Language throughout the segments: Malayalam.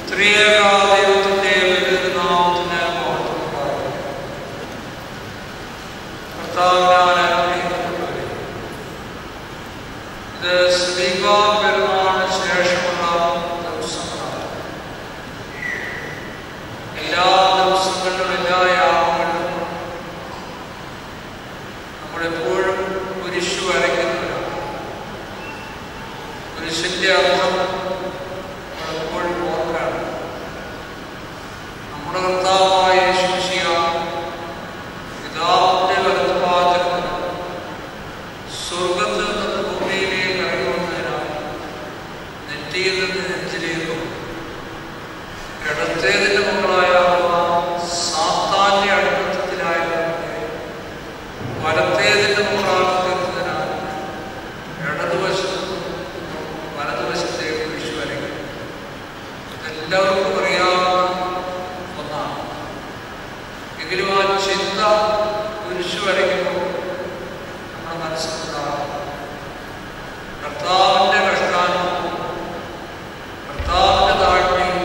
ത്രിയേകാദൈവത്തിന്റെ വലിയൊരു നാമത്തിന് മഹത്വം ഉണ്ടാകട്ടെ. കർത്താവിനാൽ അനുഗ്രഹിക്കപ്പെട്ടവരെ, ഇത് സ്ലീബാ പെരുന്നാളിന് ശേഷമുള്ള ദിവസങ്ങളാണ് എല്ലാ ദിവസങ്ങളിലും എല്ലാ യാമങ്ങളിലും നമ്മളെപ്പോഴും കുരിശു വരയ്ക്കുന്നവരാണ് കുരിശിന്റെ അർത്ഥം നമ്മളെപ്പോഴും ഓർക്കാണ് നമ്മുടെ കർത്താവായ യേശുമിശിഹ പിതാവിന്റെ വലതുഭാഗത്ത് സ്വർഗത്തിൽ നിന്ന് ഭൂമിയിലേക്ക് ഇറങ്ങി വന്നതിനാൽ നെറ്റിയിൽ നിന്ന് നെഞ്ചിലേക്കും ഇടത്തേതിന്റെ മക്കളായ സാത്താന്റെ അടിമത്തത്തിലായ നമ്മെ വലത്തേതിന്റെ മക്കളാണ് തീർത്തതിനാൽ ഇടതുവശത്ത് നിന്നും വലതുവശത്തേക്ക് കുരിശു വരയ്ക്കും ഇതെല്ലാവർക്കും അറിയാവുന്ന ഒന്നാണ് എങ്കിലും ആ ചിന്ത കുരിശു വരയ്ക്കുമ്പോൾ നമ്മുടെ മനസ്സിലുണ്ടാകും കർത്താവിൻ്റെ കഷ്ടാനുഭവം കർത്താവിൻ്റെ താഴ്മയും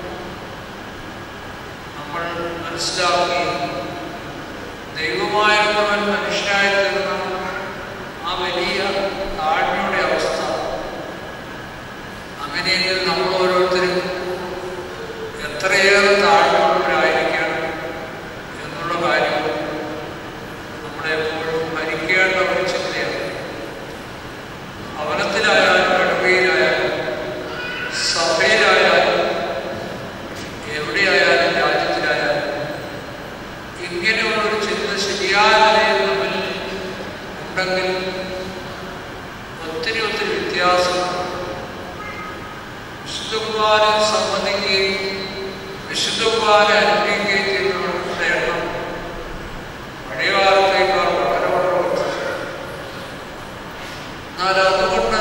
നമ്മൾ മനസ്സിലാക്കി ദൈവമായിരുന്നവൻ മനുഷ്യനായി തീർന്ന ആ വലിയ താഴ്മയുടെ അവസ്ഥ അങ്ങനെയെങ്കിൽ നമ്മൾ ഓരോരുത്തരും എത്രയേറെ താഴ്മയുള്ളവരായിരിക്കണം എന്നുള്ള കാര്യം നമ്മളെപ്പോഴും ഭരിക്കേണ്ട ഒരു ചിന്തയാണ് ഭവനത്തിലായാലും കടുവയിലായാലും സഭയിലായാലും എവിടെയായാലും രാജ്യത്തിലായാലും ഇങ്ങനെയുള്ളൊരു ചിന്ത ശരിയായ നിലയിൽ നമ്മിൽ ഉണ്ടെങ്കിൽ ഒത്തിരി ഒത്തിരി വ്യത്യാസം വിശുദ്ധകുമാരൻ സംബന്ധിക്കുകയും വിശുദ്ധകുമാരൻ അനുഭവിക്കുകയും ചെയ്യുന്നവരുടെ എണ്ണം പഴയ കാലത്തേക്കാൾ വളരെ വളരെ വർദ്ധിച്ചു എന്നാൽ അതുകൊണ്ട്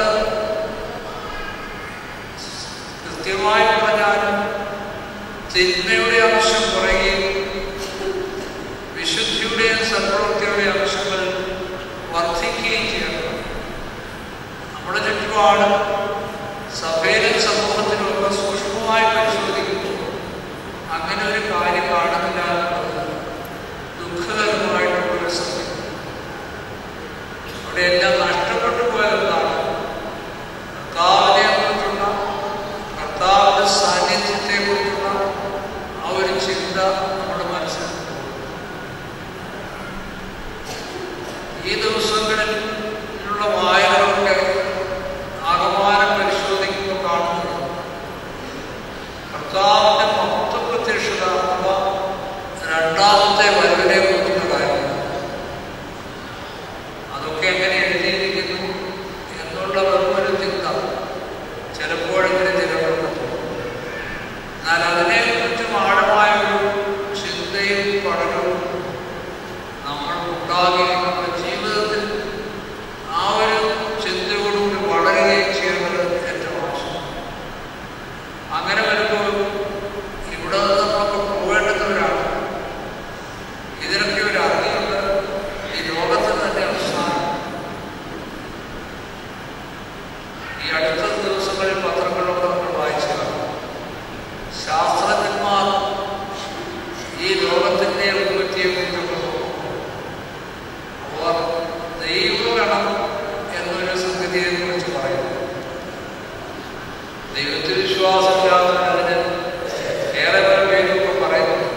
കൃത്യമായി പറഞ്ഞാലും തിന്മയുടെ അംശം കുറയുകയും വിശുദ്ധിയുടെയും സൽപ്രവൃത്തിയുടെയും അംശങ്ങൾ വർദ്ധിക്കുകയും ചെയ്യണം നമ്മുടെ ചുറ്റുപാട് സഭയിലും സമൂഹത്തിലും ഒക്കെ സൂക്ഷ്മമായി പരിശോധിക്കുമ്പോൾ അങ്ങനെ ഒരു കാര്യം കാണുന്നില്ല എന്നുള്ളത് ദുഃഖകരമായിട്ടുള്ളൊരു സമയം അവിടെ എല്ലാം നഷ്ടപ്പെട്ടു പോയതെന്നാണ് കർത്താവിനെ കുറിച്ചുള്ള കർത്താവിന്റെ സാന്നിധ്യത്തെ കുറിച്ചുള്ള ആ ഒരു ചിന്ത നമ്മുടെ മനസ്സിൽ ഈ ദിവസങ്ങളിൽ ഉള്ള വായനകളൊക്കെ ആകമാനം പരിശോധിക്കുമ്പോൾ കാണുന്നത് കർത്താവിന്റെ മഹത്വ പ്രത്യക്ഷത അഥവാ രണ്ടാമത്തെ വരവിനെ കുറിച്ചുള്ള കാര്യമാണ് അതൊക്കെ എങ്ങനെ എഴുതിയിരിക്കുന്നു എന്നുള്ള വെറുമൊരു ചിന്ത ചിലപ്പോഴെങ്കിലും ചിലപ്പോൾ എന്നാൽ അതിനെക്കുറിച്ചും ആഴമായ ഒരു ചിന്തയും പഠനവും നമ്മൾ ഉണ്ടാകുകയും നമ്മുടെ ജീവിതത്തിൽ ആ ഒരു ചിന്തയോടുകൂടി വളരുകയും ചെയ്യേണ്ടത് ഏറ്റവും ആവശ്യമാണ് അങ്ങനെ വരുമ്പോൾ ഇവിടെ നിന്ന് നമ്മളൊക്കെ പോവേണ്ടുന്നവരാണ് ഇതിനൊക്കെ ഒരു അറിയുണ്ട് ഈ ലോകത്തിൽ തന്നെ അവസാനം ഈ അടുത്ത ദിവസങ്ങളിൽ പത്രങ്ങളിലൊക്കെ നമ്മൾ വായിച്ചു കാണും ശാസ്ത്രജ്ഞന്മാർ ഈ ലോകത്തിന്റെ ഉൽപ്പത്തിയെ കുറിച്ചൊക്കെ അവർ ദൈവഗണം എന്നൊരു സംഗതിയെ കുറിച്ച് പറയുന്നു ദൈവത്തിൽ വിശ്വാസമില്ലാത്തതിന് ഏറെ പല പേരൊക്കെ പറയുന്നു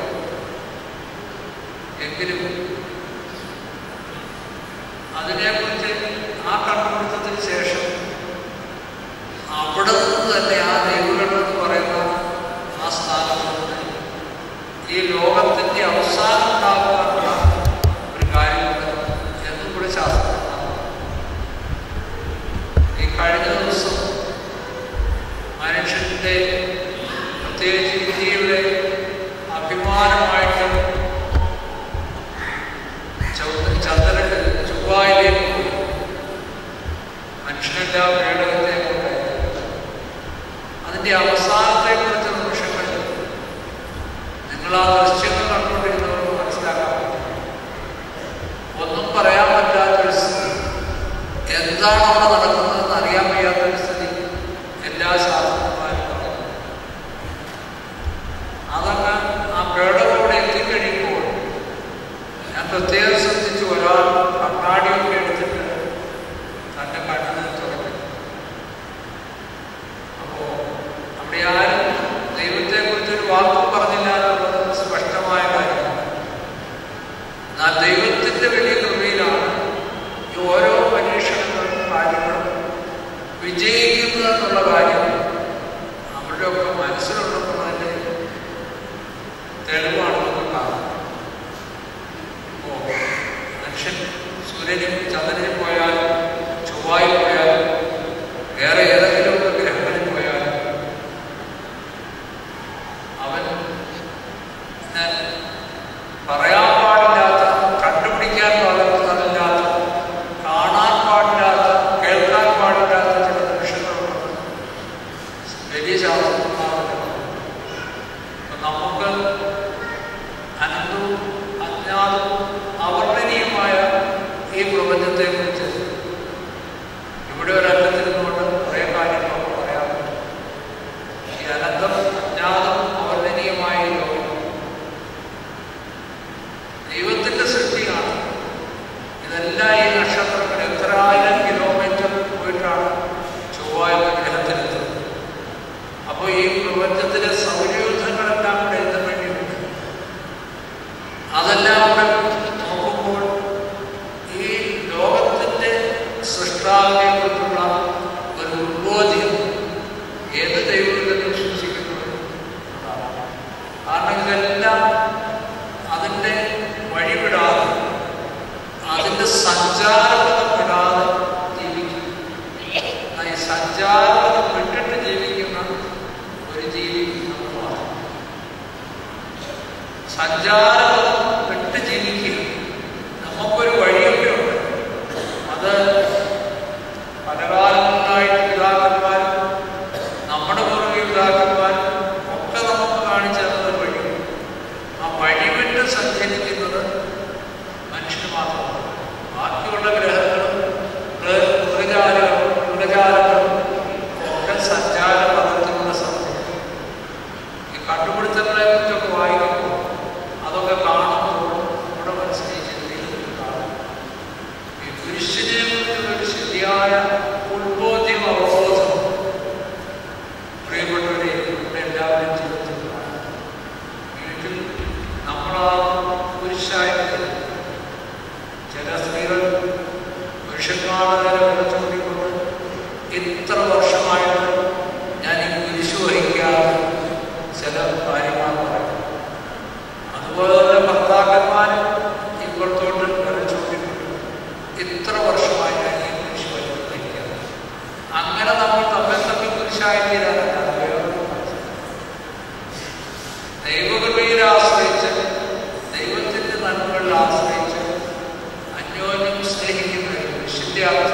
എങ്കിലും അതിനെക്കുറിച്ച് ആ കണ്ടുപിടുത്തത്തിന് ശേഷം അവിടെ നിന്ന് തന്നെ ആ ദൈവഗണം എന്ന് പറയുന്ന ആ സ്ഥാനത്ത് നിന്ന് ഈ ലോകത്തിന്റെ അവസാനം ഉണ്ടാകാനുള്ള ഒരു കാര്യമുണ്ട് എന്നും കൂടെ ശാസ്ത്രജ്ഞന്മാർ ഈ കഴിഞ്ഞ ദിവസം മനുഷ്യന്റെ പ്രത്യേകിച്ച് ഇന്ത്യയുടെ അഭിമാനമായിട്ട് ചൗ- ചന്ദ്രൻ ചൊവ്വായിലേക്ക് പോയി മനുഷ്യനെല്ലാം പേടകത്തെ കൊണ്ടായി അതിന്റെ അവസാനത്തെ കുറിച്ച് നിമിഷങ്ങളിൽ നിങ്ങൾ ആ ദൃശ്യങ്ങൾ കണ്ടുകൊണ്ടിരുന്നവർക്ക് മനസ്സിലാക്കാൻ പറ്റും ഒന്നും പറയാൻ പറ്റാത്തൊരു സ്ഥിതി എന്താണ് അവിടെ നടക്കുന്നതെന്ന് അറിയാൻ വയ്യാത്തൊരു സ്ഥിതി എല്ലാ ശാസ്ത്രജ്ഞന്മാരും പറയുന്നു വാക്കും പറഞ്ഞില്ല എന്നുള്ളത് സ്പഷ്ടമായ കാര്യമാണ് എന്നാൽ ദൈവത്തിന്റെ വലിയ കൃപയിലാണ് ഈ ഓരോ പരീക്ഷണങ്ങളും കാര്യങ്ങളും വിജയിക്കുന്നത് എന്നുള്ള കാര്യം അവരുടെയൊക്കെ മനസ്സിലുണ്ടെന്നുള്ളതിൻ്റെ തെളിവാണ് നമുക്ക് കാണുന്നത് ഓ മനുഷ്യൻ സൂര്യനും ചന്ദ്രനിൽ പോയാലും ചൊവ്വായിൽ പോയാലും വേറെ ഏതെങ്കിലുമൊക്കെ ഗ്രഹങ്ങളിൽ പോയാലും അവൻ ഞാൻ പറയാൻ പാടില്ലാത്ത കണ്ടുപിടിക്കാൻ പാടില്ലാത്ത കാണാൻ പാടില്ലാത്ത കേൾക്കാൻ പാടില്ലാത്ത ചില നിമിഷങ്ങളുണ്ട് വലിയ ശാസ്ത്രജ്ഞന്മാരുടെ അപ്പം നമുക്ക് അനന്തവും അജ്ഞാതവും അവർണ്ണനീയമായ ഈ പ്രപഞ്ചത്തെ കുറിച്ച് ഇവിടെ ഒരറ്റത്തിരുന്നുകൊണ്ട് കുറേ കാര്യങ്ങളൊക്കെ പറയാൻ പറ്റും ഈ അനന്തം അജ്ഞാതം അവർണ്ണനീയമായ ഈ ലോകം ദൈവത്തിന്റെ സൃഷ്ടിയാണ് ഇതെല്ലാം ഈ നക്ഷത്രങ്ങൾ എത്ര ആയിരം കിലോമീറ്റർ പോയിട്ടാണ് ചൊവ്വ എന്ന ഗ്രഹത്തിലെത്തുന്നത് അപ്പോൾ ഈ പ്രപഞ്ചത്തിലെ സൗരയൂഥങ്ങളെല്ലാം കൂടെ എന്തിനു വേണ്ടിയുണ്ട് അതെല്ലാം കൂടെ നോക്കുമ്പോൾ ഈ ലോകത്തിന്റെ സൃഷ്ടാവിനെ കുറിച്ചുള്ള ഒരു ഉദ്ബോധ്യം ഏത് ദൈവത്തിൽ വിശ്വസിക്കുന്നത് കാരണം ഇതെല്ലാം അതിൻ്റെ വഴിവിടാതെ അതിൻ്റെ സഞ്ചാരപഥം വിടാതെ ജീവിക്കും ആ ഈ സഞ്ചാരപഥം വിട്ടിട്ട് ജീവിക്കുന്ന ഒരു ജീവി നമുക്ക് മാത്രം സഞ്ചാരപഥം വിട്ട് ജീവിക്കുക നമുക്കൊരു വഴിയൊക്കെ ഉണ്ട് അത് പല കാലങ്ങളായിട്ട് പിതാക്കന്മാരും നമ്മുടെ പുറകെ പിതാക്കന്മാരും ഒക്കെ നമുക്ക് കാണിച്ചു തന്നത് വഴി ആ വഴി വിട്ട് സഞ്ചരിക്കുന്നത് മനുഷ്യന് മാത്രമാണ് ബാക്കിയുള്ള ഗ്രഹങ്ങളും മൃ- മൃഗജാലങ്ങളും മൃഗജാലങ്ങളും ഒക്കെ സഞ്ചാരപഥത്തിലൂടെ സഞ്ചരിക്കും ഈ കണ്ടുപിടുത്തങ്ങളെ കുറിച്ചൊക്കെ വായിക്കുമ്പോൾ അതൊക്കെ കാണുമ്പോൾ നമ്മുടെ മനസ്സിനെ ചിന്തയിൽ കാണും ഈ പുരുഷനെ കുറിച്ചുള്ള ഒരു ശരിയായ ഉത്ബോധ്യം അവബോധം പ്രിയപ്പെട്ടവരെ നമ്മുടെ എല്ലാവരും ജീവിതത്തിൽ കാണും. വീട്ടിൽ നമ്മളാ പുരുഷായിട്ട് ചില സ്ത്രീകൾ പുരുഷന്മാരുടെ വിളിച്ചുകൊണ്ടിക്കൊണ്ട് ഇത്ര വർഷമായിട്ട് ഞാൻ ഈ കുരിശു വഹിക്കാതെ ചില കാര്യങ്ങൾ പറയും അതുപോലെ തന്നെ ഭർത്താക്കന്മാരും ഇപ്പോഴത്തോട്ട് വിളിച്ചുകൊണ്ടിട്ടുണ്ട് ഇത്ര വർഷമായി ഞാൻ ഈ കുരിശു വഹിക്കാതെ അങ്ങനെ നമ്മൾ തമ്മിൽ തമ്മിൽ കുരിശായി തീരാനല്ല അത് വേറൊരു മനസ്സിലാക്കി ദൈവകൃപയിൽ ആശ്രയിച്ച് ദൈവത്തിന്റെ നന്മകളിൽ ആശ്രയിച്ച് അന്യോന്യം സ്നേഹിക്കുന്ന ഒരു മനുഷ്യന്റെ അവസ്ഥ